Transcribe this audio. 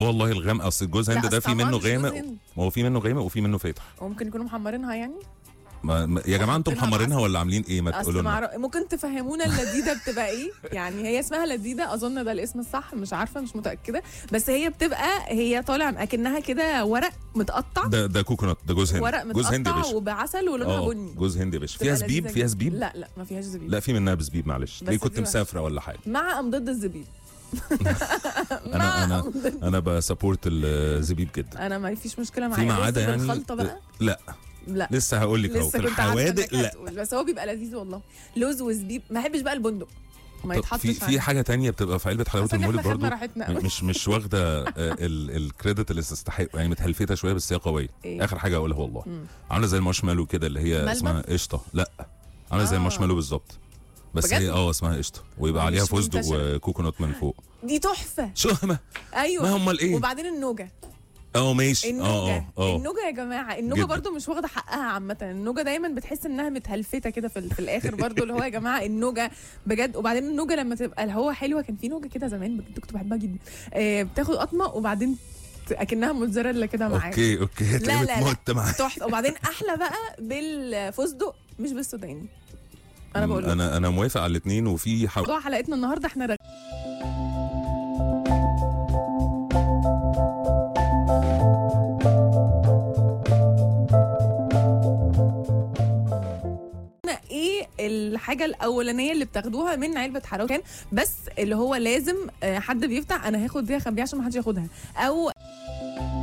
والله الغامق اصل الجوز هند لا، ده أصل في طعمها منه مش جوز غامق هند. ما هو في منه غامق وفي منه فاتح وممكن يكونوا محمرينها يعني ما ما- يا جماعه انتم حاطينها محمرينها ولا عاملين ايه ما اصل تقولوا لنا معرف... ممكن تفهمونا اللذيذه بتبقى ايه يعني هي اسمها لذيذه اظن ده الاسم الصح مش عارفه مش متاكده بس هي بتبقى هي طالع اكنها كده ورق متقطع ده ده كوكونات ده جوز هند ورق جوز هند يا متقطع باشا وبعسل ولونها اه بني جوز هند يا باشا بتبقى فيها زبيب لذيذة فيها جداً. زبيب لا لا ما فيهاش زبيب لا في منها بزبيب معلش بس ليه كنت دي وحشة. مسافره ولا حاجه مع ام ضد الزبيب انا مع انا أم ضد- انا بسبورت الزبيب جدا انا ما فيش مشكله معايا فيما الرز عدا يعني بالخلطه بقى لا لا لسه هقول لك اهو لسه في كنت عارفه الحوادق انك لا هتقول بس هو بيبقى لذيذ والله لوز وزبيب ما بحبش بقى البندق ما طب يتحطش في في عليه. حاجه تانية بتبقى في علبه حلاوه حاسة إن المولد احنا خدنا برضو راحتنا قوي. مش مش واخده آه، ال- الكريدت اللي تستحق يعني متهلفته شويه بس هي قويه إيه؟ اخر حاجه اقولها والله مم. عامله زي المارشميلو كده اللي هي ملبن؟ اسمها قشطه لا عامله زي آه. المارشميلو بالظبط بس بجد؟ هي اه اسمها قشطه ويبقى مش عليها فستق منتشرة. وكوكونات من فوق دي تحفه شو ما ايوه ما هم الايه وبعدين النوجه اه ماشي اه النوجه اه اه النوجه يا جماعه النوجه جدا. برضو مش واخده حقها عامه النوجه دايما بتحس انها متهلفته كده في, ال- في الاخر برضو اللي هو يا جماعه النوجه بجد وبعدين النوجه لما تبقى اللي هو حلوه كان في نوجه كده زمان بجد كنت بحبها جدا آه بتاخد قطمه وبعدين ت- اكنها موتزاريلا كده معاك اوكي اوكي لا، هتلاقي لا. بتموت معاك تحفه وبعدين احلى بقى بالفستق مش بالسوداني انا بقول لك. انا انا موافق على الاثنين وفي حو... موضوع حلقتنا النهارده احنا رغ... ايه الحاجه الاولانيه اللي بتاخدوها من علبه حلاوه كان بس اللي هو لازم آه، حد بيفتح انا هاخد دي اخبيها عشان ما حدش ياخدها او